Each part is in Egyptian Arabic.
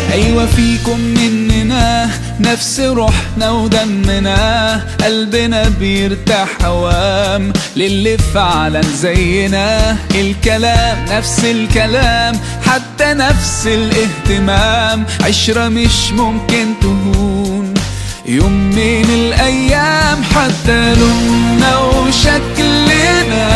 أيوة فيكم مننا نفس روحنا ودمنا قلبنا بيرتاح هوام للي فعلا زينا الكلام نفس الكلام حتى نفس الاهتمام عشرة مش ممكن تهون يوم من الأيام حتى لوننا وشكلنا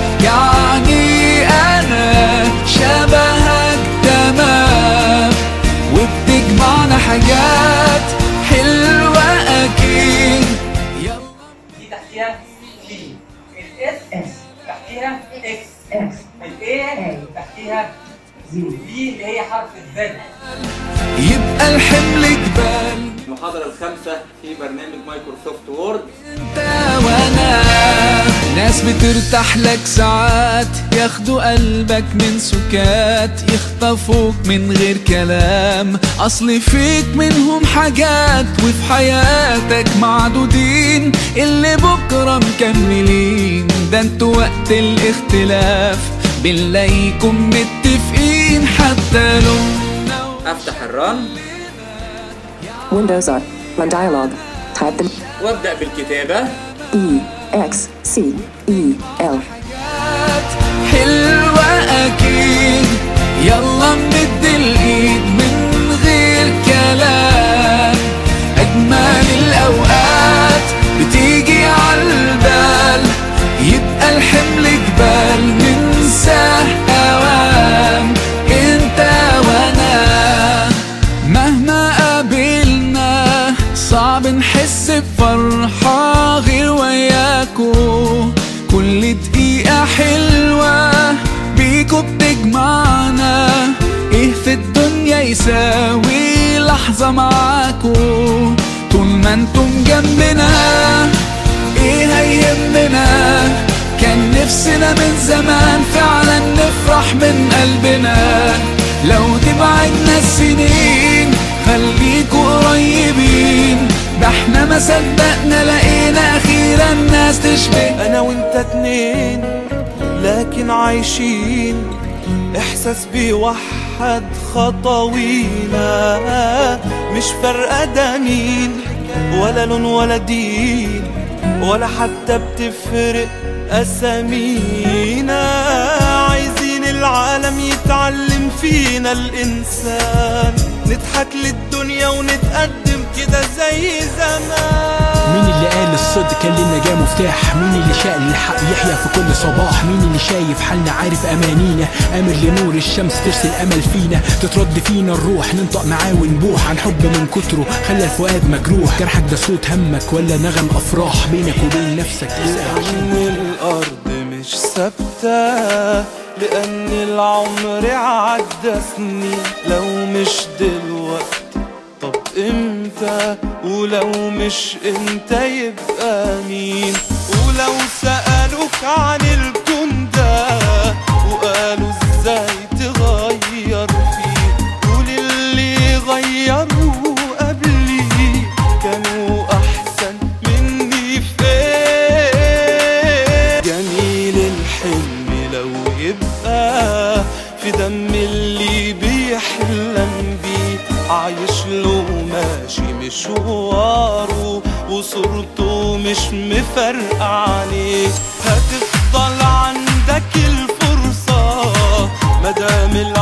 يعني أنا شبهك تمام وبتجمعنا حاجات حلوة أكيد يلا دي تحتيها في الاس اس تحتيها اكس اكس الاي تحتيها زيرو في اللي هي حرف الزد يبقى الحمل جبال المحاضرة الخامسة في برنامج مايكروسوفت وورد انت وانا ناس بترتاح لك ساعات ياخدوا قلبك من سكات يخطفوك من غير كلام اصل فيك منهم حاجات وفي حياتك معدودين اللي بكره مكملين ده انتوا وقت الاختلاف بنلاقيكم متفقين حتى لوننا أفتح الرن Windows R. Run dialog. Type the وأبدأ بالكتابة E X C E L. حاجات حلوة أكيد يلا نمد الإيد من غير كلام أجمل الأوقات بتيجي عالبال يبقى الحمل جبال ننساه أوام أنت وأنا مهما قابلنا صعب نحس بفرحة غير وياكو كل دقيقة حلوة بيكو بتجمعنا ايه في الدنيا يساوي لحظة معاكو طول ما انتم جنبنا ايه هيهمنا كان نفسنا من زمان فعلا نفرح من قلبنا لو تبعدنا السنين خليكوا قريبين ده احنا ما صدقنا لقينا اخيرا ناس تشبه انا وانت اتنين لكن عايشين احساس بيوحد خطوينا مش فارقه ده مين ولا لون ولا دين ولا حتى بتفرق اسامينا عايزين العالم يتعلم فينا الانسان نضحك للدنيا ونتقدم كده زي زمان مين اللي قال الصدق كان لنا جاي مفتاح مين اللي شاء للحق يحيا في كل صباح مين اللي شايف حالنا عارف امانينا امر لنور الشمس ترسل امل فينا تترد فينا الروح ننطق معاه ونبوح عن حب من كتره خلى الفؤاد مجروح جرحك ده صوت همك ولا نغم افراح بينك وبين نفسك اسال عشان لأن الأرض مش ثابتة لأن العمر عدى سنين لو مش دلوقتي طب امتى ولو مش انت يبقى مين ولو سألوك عن الكون ده وقالوا ازاي تغير فيه قول اللي غيروا قبلي كانوا احسن مني في ايه جميل الحلم لو يبقى في دم اللي بيحلم بيه عايش له ماشي مشواره وصورته مش مفرقة عليه هتفضل عندك الفرصة مدام